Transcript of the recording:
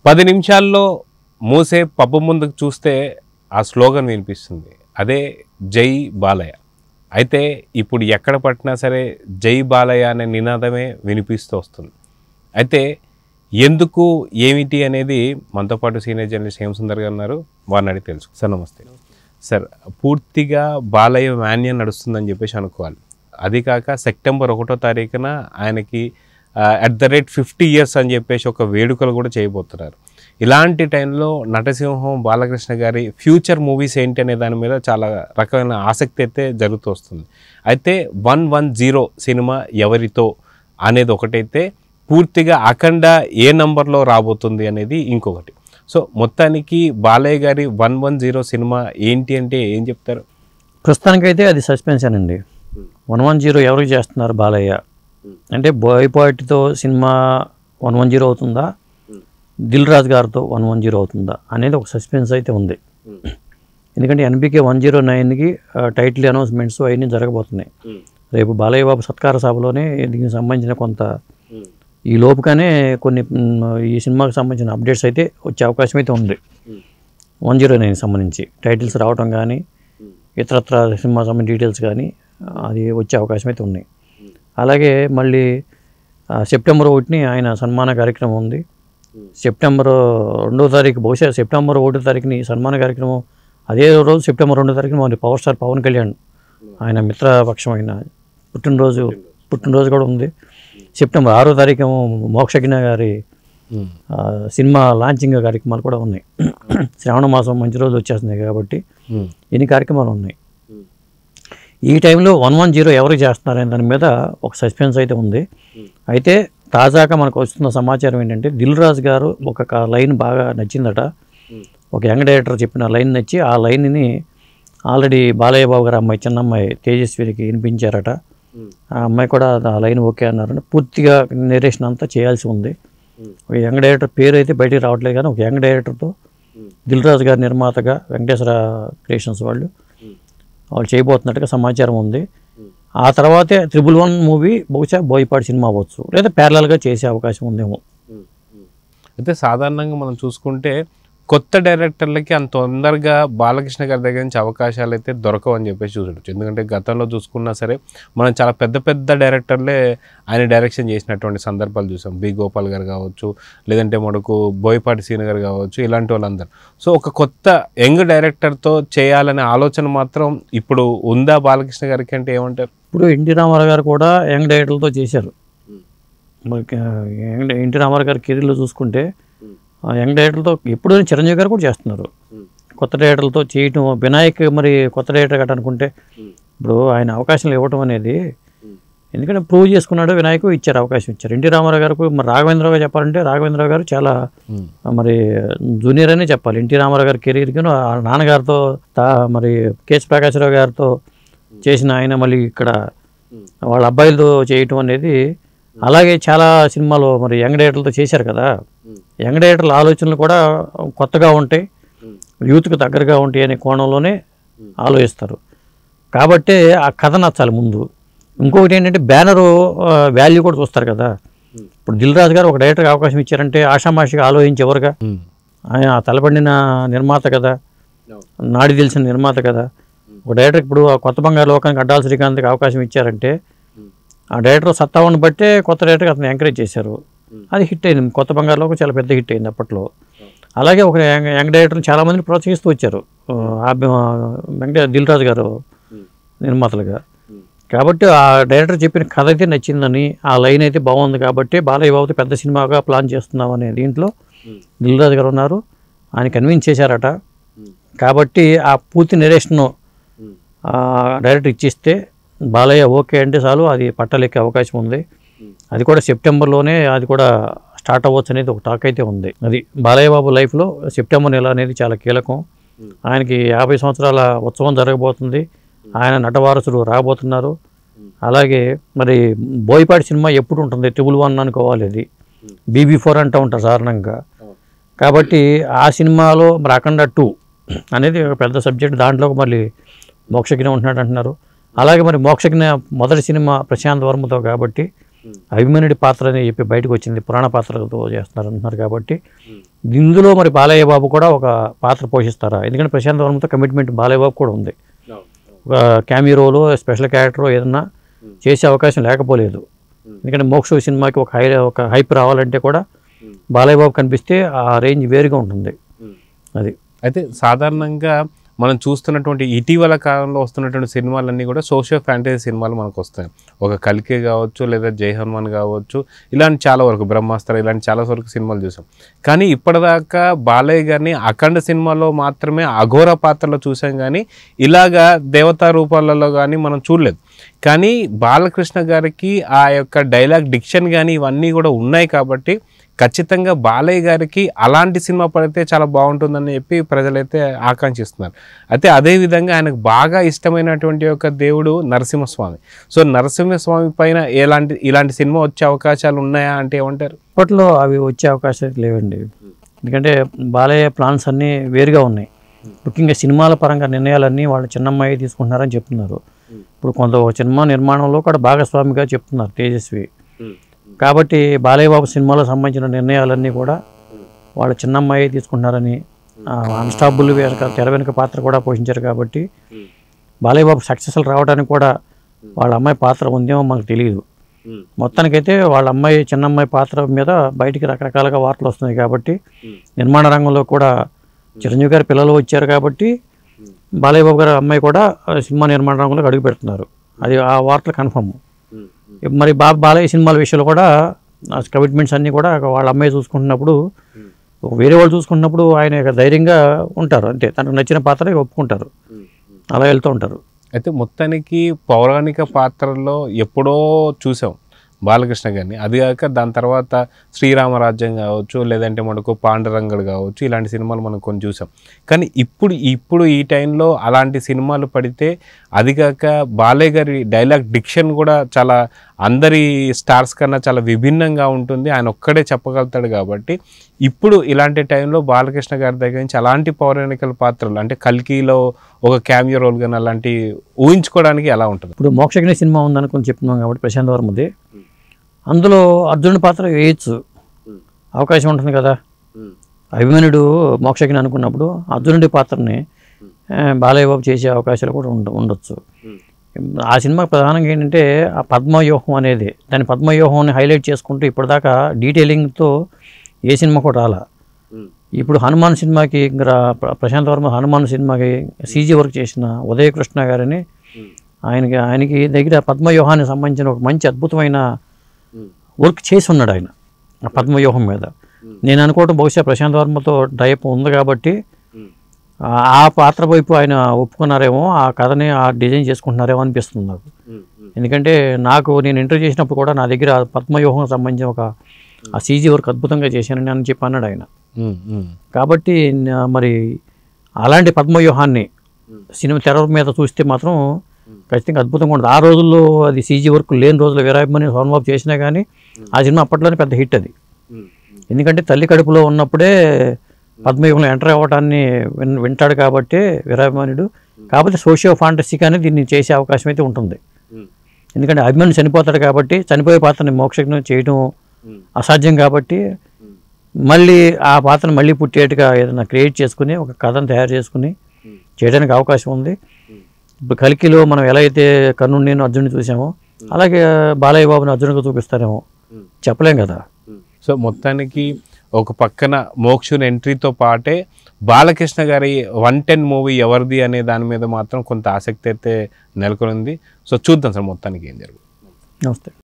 పది నిమిషాల్లో మూసే పబ్బు ముందుకు చూస్తే ఆ స్లోగన్ వినిపిస్తుంది అదే జై బాలయ్య అయితే ఇప్పుడు ఎక్కడ పట్టినా సరే జై బాలయ్య అనే నినాదమే వినిపిస్తూ వస్తుంది అయితే ఎందుకు ఏమిటి అనేది మనతో పాటు సీనియర్ జర్నలిస్ట్ హేమసుందర్ గారు ఉన్నారు వారిని అడిగి తెలుసు సార్ నమస్తే సార్ పూర్తిగా బాలయ్య మాన్యం నడుస్తుందని చెప్పేసి అనుకోవాలి అది కాక సెప్టెంబర్ ఒకటో తారీఖున ఆయనకి at the rate fifty years అని చెప్పేసి ఒక వేడుకలు కూడా చేయబోతున్నారు ఇలాంటి టైంలో నటసింహం బాలకృష్ణ గారి ఫ్యూచర్ మూవీస్ ఏంటి అనే దాని మీద చాలా రకమైన ఆసక్తి అయితే జరుగుతూ వస్తుంది అయితే వన్ వన్ జీరో సినిమా ఎవరితో అనేది ఒకటైతే పూర్తిగా అఖండ ఏ నంబర్లో రాబోతుంది అనేది ఇంకొకటి సో మొత్తానికి బాలయ్య గారి వన్ వన్ జీరో సినిమా ఏంటి అంటే ఏం చెప్తారు ప్రస్తుతానికైతే అది సస్పెన్షన్ అండి వన్ వన్ జీరో ఎవరికి చేస్తున్నారు బాలయ్య అంటే బోయపాటితో సినిమా వన్ వన్ జీరో అవుతుందా దిల్ రాజు గారితో వన్ వన్ జీరో అవుతుందా అనేది ఒక సస్పెన్స్ అయితే ఉంది ఎందుకంటే ఎన్బికే వన్ జీరో నైన్కి టైటిల్ అనౌన్స్మెంట్స్ అవన్నీ జరగబోతున్నాయి రేపు బాలయ్య బాబు సత్కార సభలోనే దీనికి సంబంధించిన కొంత ఈ లోపుగానే కొన్ని మ్, ఈ సినిమాకి సంబంధించిన అప్డేట్స్ అయితే వచ్చే అవకాశం అయితే ఉంది వన్ జీరో నైన్కి సంబంధించి టైటిల్స్ రావటం కానీ ఇతరత్ర సినిమా సంబంధించిన డీటెయిల్స్ కానీ అది వచ్చే అవకాశం అయితే ఉన్నాయి అలాగే మళ్ళీ ఆ, సెప్టెంబర్ ఒకటిని ఆయన సన్మాన కార్యక్రమం ఉంది సెప్టెంబర్ రెండో తారీఖు బహుశా సెప్టెంబర్ ఒకటో తారీఖుని సన్మాన కార్యక్రమం అదే రోజు సెప్టెంబర్ రెండో తారీఖున మరి పవర్ స్టార్ పవన్ కళ్యాణ్ ఆయన మిత్రపక్షమైన పుట్టినరోజు పుట్టినరోజు కూడా ఉంది సెప్టెంబర్ ఆరో తారీఖు మోక్షజ్ఞ గారి ఆ, సినిమా లాంచింగ్ కార్యక్రమాలు కూడా ఉన్నాయి శ్రావణ మాసం మంచి రోజు వచ్చేస్తుంది కాబట్టి ఎన్ని కార్యక్రమాలు ఉన్నాయి ఈ టైంలో వన్ వన్ జీరో ఎవరు చేస్తున్నారనే దాని మీద ఒక సస్పెన్స్ అయితే ఉంది అయితే తాజాగా మనకు వస్తున్న సమాచారం ఏంటంటే దిల్ రాజు గారు ఒక క- లైన్ బాగా నచ్చిందట ఒక యంగ్ డైరెక్టర్ చెప్పిన లైన్ నచ్చి ఆ లైన్ని ఆల్రెడీ బాలయ్య బాబు గారు అమ్మాయి చిన్న అమ్మాయి తేజస్వికి వినిపించారట ఆ అమ్మాయి కూడా ఆ లైన్ ఓకే అన్నారని పూర్తిగా నెరేషన్ అంతా చేయాల్సి ఉంది ఒక యంగ్ డైరెక్టర్ పేరు అయితే బయటికి రావట్లేదు కానీ ఒక యంగ్ డైరెక్టర్తో దిల్ రాజు గారి నిర్మాతగా వెంకటేశ్వర క్రియేషన్స్ వాళ్ళు వాళ్ళు చేయబోతున్నట్టుగా సమాచారం ఉంది ఆ తర్వాతే త్రిబుల్ వన్ మూవీ బహుశా బోయపాటి సినిమా అవ్వచ్చు లేదా ప్యారలల్గా చేసే అవకాశం ఉందేమో అయితే సాధారణంగా మనం చూసుకుంటే కొత్త డైరెక్టర్లకి అంత తొందరగా బాలకృష్ణ గారి దగ్గర నుంచి అవకాశాలు అయితే దొరకవు అని చెప్పేసి చూడొచ్చు ఎందుకంటే గతంలో చూసుకున్నా సరే మనం చాలా పెద్ద పెద్ద డైరెక్టర్లే ఆయన డైరెక్షన్ చేసినటువంటి సందర్భాలు చూసాం బి గోపాల్ గారు కావచ్చు లేదంటే మనకు బోయపాటి సీన్ గారు కావచ్చు ఇలాంటి వాళ్ళందరూ సో ఒక కొత్త యంగ్ డైరెక్టర్తో చేయాలనే ఆలోచన మాత్రం ఇప్పుడు ఉందా బాలకృష్ణ గారికి అంటే ఏమంటారు ఇప్పుడు ఎన్టీ రామారావు గారు కూడా యంగ్ డైరెక్టర్లతో చేశారు మరి యంగ్ ఎన్టీ రామారావు గారి కెరీర్లో చూసుకుంటే ఆ యంగ్ డైరెక్టర్లతో ఎప్పుడు చిరంజీవి గారు కూడా చేస్తున్నారు కొత్త డైరెక్టర్లతో చేయటం వినాయక్ మరి కొత్త డైరెక్టర్ గట్ట అనుకుంటే ఇప్పుడు ఆయన అవకాశాలు ఇవ్వటం అనేది ఎందుకంటే ప్రూవ్ చేసుకున్నాడు వినాయకు ఇచ్చారు అవకాశం ఇచ్చారు ఎన్టీ రామారావు గారికి మరి రాఘవేంద్రరావు గారు చెప్పాలంటే రాఘవేంద్రరావు గారు చాలా మరి జూనియర్ అనే చెప్పాలి ఎన్టీ రామారావు గారి కెరీర్కి వాళ్ళ నాన్నగారితో తా మరి కేఎస్ ప్రకాశ్రావు గారితో చేసిన ఆయన మళ్ళీ ఇక్కడ వాళ్ళ అబ్బాయిలతో చేయటం అనేది అలాగే చాలా సినిమాలు మరి యంగ్ డైరెక్టర్లతో చేశారు కదా యంగ్ డైరెక్టర్ల ఆలోచనలు కూడా కొత్తగా ఉంటాయి యూత్కి దగ్గరగా ఉంటాయి అనే కోణంలోనే ఆలోచిస్తారు కాబట్టి ఆ కథ నచ్చాలి ముందు ఇంకొకటి ఏంటంటే బ్యానరు వాల్యూ కూడా చూస్తారు కదా ఇప్పుడు దిల్ రాజు గారు ఒక డైరెక్టర్కి అవకాశం ఇచ్చారంటే ఆషామాషిగా ఆలోచించి ఎవరుగా ఆయన తలపడిన నిర్మాత కదా నాడి తెలిసిన నిర్మాత కదా ఒక డైరెక్టర్ ఇప్పుడు ఆ కొత్త బంగారు లోకానికి అడ్డాల శ్రీకాంత్కి అవకాశం ఇచ్చారంటే ఆ డైరెక్టర్ సత్తావని బట్టే కొత్త డైరెక్టర్ అతను ఎంకరేజ్ చేశారు అది హిట్ అయింది కొత్త బంగారు లోకం చాలా పెద్ద హిట్ అయింది అప్పట్లో అలాగే ఒక యంగ్ యంగ్ డైరెక్టర్ని చాలా మందిని ప్రోత్సహిస్తూ వచ్చారు ఆ వెంకట దిల్ రాజు గారు నిర్మాతలుగా కాబట్టి ఆ డైరెక్టర్ చెప్పిన కథ అయితే నచ్చిందని ఆ లైన్ అయితే బాగుంది కాబట్టి బాలయ్య బాబుతో పెద్ద సినిమాగా ప్లాన్ చేస్తున్నాం అనే దీంట్లో దిల్ రాజు గారు ఉన్నారు ఆయన కన్విన్స్ చేశారట కాబట్టి ఆ పూర్తి నెరేషన్ డైరెక్ట్ ఇచ్చిస్తే బాలయ్య ఓకే అంటే చాలు అది పట్టలెక్కే అవకాశం ఉంది అది కూడా సెప్టెంబర్లోనే అది కూడా స్టార్ట్ అవ్వచ్చు అనేది ఒక టాక్ అయితే ఉంది అది బాలయ్య బాబు లైఫ్లో సెప్టెంబర్ నెల అనేది చాలా కీలకం ఆయనకి యాభై సంవత్సరాల ఉత్సవం జరగబోతుంది ఆయన నటవారసుడు రాబోతున్నారు అలాగే మరి బోయపాటి సినిమా ఎప్పుడు ఉంటుంది ట్రిపుల్ వన్ అనుకోవాలి అది బీబీ ఫోర్ అంటూ ఉంటారు సాధారణంగా కాబట్టి ఆ సినిమాలో మరి అఖండ టూ అనేది ఒక పెద్ద సబ్జెక్ట్ దాంట్లో మళ్ళీ మోక్షజ్ఞ ఉంటున్నాడు అంటున్నారు అలాగే మరి మోక్షజ్ఞ మొదటి సినిమా ప్రశాంత్ వర్మతో కాబట్టి అభిమన్యుడి పాత్ర అని చెప్పి బయటకు వచ్చింది పురాణ పాత్రలతో చేస్తున్నారు అంటున్నారు కాబట్టి ఇందులో మరి బాలయ్య బాబు కూడా ఒక పాత్ర పోషిస్తారా ఎందుకంటే ప్రశాంత్ వర్మతో కమిట్మెంట్ బాలయ్య బాబు కూడా ఉంది ఒక క్యామియో రోలు స్పెషల్ క్యారెక్టర్ ఏదన్నా చేసే అవకాశం లేకపోలేదు ఎందుకంటే మోక్ష సినిమాకి ఒక హై ఒక హైప్ రావాలంటే కూడా బాలయ్య బాబు కనిపిస్తే ఆ రేంజ్ వేరుగా ఉంటుంది అది అయితే సాధారణంగా మనం చూస్తున్నటువంటి ఇటీవల కాలంలో వస్తున్నటువంటి సినిమాలన్నీ కూడా సోషల్ ఫ్యాంటసీ సినిమాలు మనకు వస్తాయి ఒక కల్కి కావచ్చు లేదా జై హనుమాన్ కావచ్చు ఇలాంటి చాలా వరకు బ్రహ్మాస్త్ర ఇలాంటి చాలా వరకు సినిమాలు చూసాం కానీ ఇప్పటిదాకా బాలయ్య గారిని అఖండ సినిమాలో మాత్రమే అఘోర పాత్రలో చూసాం కానీ ఇలాగా దేవతా రూపాలలో కానీ మనం చూడలేదు కానీ బాలకృష్ణ గారికి ఆ యొక్క డైలాగ్ డిక్షన్ కానీ ఇవన్నీ కూడా ఉన్నాయి కాబట్టి ఖచ్చితంగా బాలయ్య గారికి అలాంటి సినిమా పడితే చాలా బాగుంటుందని చెప్పి ప్రజలైతే ఆకాంక్షిస్తున్నారు అయితే అదే విధంగా ఆయనకు బాగా ఇష్టమైనటువంటి ఒక దేవుడు నరసింహస్వామి సో నరసింహస్వామి పైన ఎలాంటి ఇలాంటి సినిమా వచ్చే అవకాశాలు ఉన్నాయా అంటే ఏమంటారు ఇప్పట్లో అవి వచ్చే అవకాశాలు లేవండి ఎందుకంటే బాలయ్య ప్లాన్స్ అన్నీ వేరుగా ఉన్నాయి ముఖ్యంగా సినిమాల పరంగా నిర్ణయాలన్నీ వాళ్ళ చిన్నమ్మాయి తీసుకుంటున్నారని చెప్తున్నారు ఇప్పుడు కొంత ఒక సినిమా నిర్మాణంలో కూడా భాగస్వామిగా చెప్తున్నారు తేజస్వి కాబట్టి బాలయ్య బాబు సినిమాలో సంబంధించిన నిర్ణయాలన్నీ కూడా వాళ్ళ చిన్నమ్మాయి తీసుకుంటున్నారని అన్స్టాపుల్ వెనక తెర వెనుక పాత్ర కూడా పోషించారు కాబట్టి బాలయ్య బాబు సక్సెస్ఫుల్ రావడానికి కూడా వాళ్ళ అమ్మాయి పాత్ర ఉందేమో మనకు తెలియదు మొత్తానికైతే వాళ్ళ అమ్మాయి చిన్న అమ్మాయి పాత్ర మీద బయటికి రకరకాలుగా వార్తలు వస్తున్నాయి కాబట్టి నిర్మాణ రంగంలో కూడా చిరంజీవి గారి పిల్లలు వచ్చారు కాబట్టి బాలయ్య బాబు గారి అమ్మాయి కూడా ఆ సినిమా నిర్మాణ రంగంలోకి అడుగు పెడుతున్నారు అది ఆ వార్తలు కన్ఫర్మ్ మరి బాబు బాలయ్య సినిమాల విషయంలో కూడా ఆ కమిట్మెంట్స్ అన్నీ కూడా వాళ్ళ అమ్మాయి చూసుకుంటున్నప్పుడు వేరే వాళ్ళు చూసుకున్నప్పుడు ఆయన ఇక ధైర్యంగా ఉంటారు అంతే తనకు నచ్చిన పాత్ర ఒప్పుకుంటారు అలా వెళ్తూ ఉంటారు అయితే మొత్తానికి పౌరాణిక పాత్రల్లో ఎప్పుడో చూసాం బాలకృష్ణ గారిని అది కాక దాని తర్వాత శ్రీరామరాజ్యం కావచ్చు లేదంటే మనకు పాండురంగడు కావచ్చు ఇలాంటి సినిమాలు మనం కొన్ని చూసాం కానీ ఇప్పుడు ఇప్పుడు ఈ టైంలో అలాంటి సినిమాలు పడితే అది కాక బాలయ్య గారి డైలాగ్ డిక్షన్ కూడా చాలా అందరి స్టార్స్ కన్నా చాలా విభిన్నంగా ఉంటుంది ఆయన ఒక్కడే చెప్పగలుగుతాడు కాబట్టి ఇప్పుడు ఇలాంటి టైంలో బాలకృష్ణ గారి దగ్గర నుంచి అలాంటి పౌరాణికల పాత్రలు అంటే కల్కిలో ఒక క్యామియో రోల్ కానీ అలాంటి ఊహించుకోవడానికి ఎలా ఉంటుంది ఇప్పుడు మోక్షజ్ఞ సినిమా ఉందనుకుని చెప్తున్నాం కాబట్టి ప్రశాంత్ వర్మది అందులో అర్జునుడి పాత్ర వేయచ్చు అవకాశం ఉంటుంది కదా అభిమన్యుడు మోక్షజ్ఞ అనుకున్నప్పుడు అర్జునుడి పాత్రని ఆ, బాలయ్య బాబు చేసే అవకాశాలు కూడా ఉండ ఉండొచ్చు ఆ సినిమా ప్రధానంగా ఏంటంటే ఆ పద్మవ్యూహం అనేది దాని పద్మవ్యూహాన్ని హైలైట్ చేసుకుంటూ ఇప్పటిదాకా డీటెయిలింగ్తో ఏ సినిమా కూడా రాలా ఇప్పుడు హనుమాన్ సినిమాకి ఇంకా రా- ప్ర- ప్రశాంత్ వర్మ హనుమాన్ సినిమాకి సీజీ వర్క్ చేసిన ఉదయ కృష్ణ గారిని ఆయనకి ఆయనకి దగ్గర పద్మవ్యూహానికి సంబంధించిన ఒక మంచి అద్భుతమైన వర్క్ చేసి ఉన్నాడు ఆయన ఆ పద్మవ్యూహం మీద నేను అనుకోవటం బహుశా ప్రశాంత్ వర్మతో టైప్ ఉంది కాబట్టి ఆ- ఆ పాత్ర వైపు ఆయన ఒప్పుకున్నారేమో ఆ కథని ఆ డిజైన్ చేసుకుంటున్నారేమో అనిపిస్తుంది నాకు ఎందుకంటే నాకు నేను ఇంటర్వ్యూ చేసినప్పుడు కూడా నా దగ్గర ఆ పద్మవ్యూహం సంబంధించిన ఒక ఆ సీజీ వర్క్ అద్భుతంగా చేశానని అని చెప్పి అన్నాడు ఆయన ఉమ్, ఉమ్, కాబట్టి నా- మరి అలాంటి పద్మవ్యూహాన్ని సినిమా తెర మీద చూస్తే మాత్రం ఖచ్చితంగా అద్భుతంగా ఉంటుంది ఆ రోజుల్లో అది సీజీ వర్క్ లేని రోజుల్లో వీరాభిమని సోమబాబు చేసినా కానీ ఆ సినిమా అప్పట్లోనే పెద్ద హిట్ అది ఎందుకంటే తల్లి కడుపులో ఉన్నప్పుడే పద్మవ్యూహంలో ఎంటర్ అవ్వటాన్ని విన్ వింటాడు కాబట్టి వీరాభిమానుడు కాకపోతే సోషియో ఫాంటసీగానే దీన్ని చేసే అవకాశం అయితే ఉంటుంది ఎందుకంటే అభిమాని చనిపోతాడు కాబట్టి చనిపోయే పాత్రని మోక్షజ్ఞం చేయడం అసాధ్యం కాబట్టి మళ్ళీ ఆ పాత్రను మళ్ళీ పుట్టేట్టుగా ఏదైనా క్రియేట్ చేసుకుని ఒక కథను తయారు చేసుకుని చేయడానికి అవకాశం ఉంది ఇప్పుడు కలికిలో మనం ఎలా అయితే కర్ణుని నేను అర్జునుని చూసామో అలాగే బాలయ్య బాబుని అర్జునుగా చూపిస్తారేమో చెప్పలేం కదా సో మొత్తానికి ఒక పక్కన మోక్షుని ఎంట్రీతో పాటే బాలకృష్ణ గారి వన్ టెన్ మూవీ ఎవరిది అనే దాని మీద మాత్రం కొంత ఆసక్తి అయితే నెలకొనింది సో చూద్దాం సార్ మొత్తానికి ఏం జరుగుతుంది నమస్తే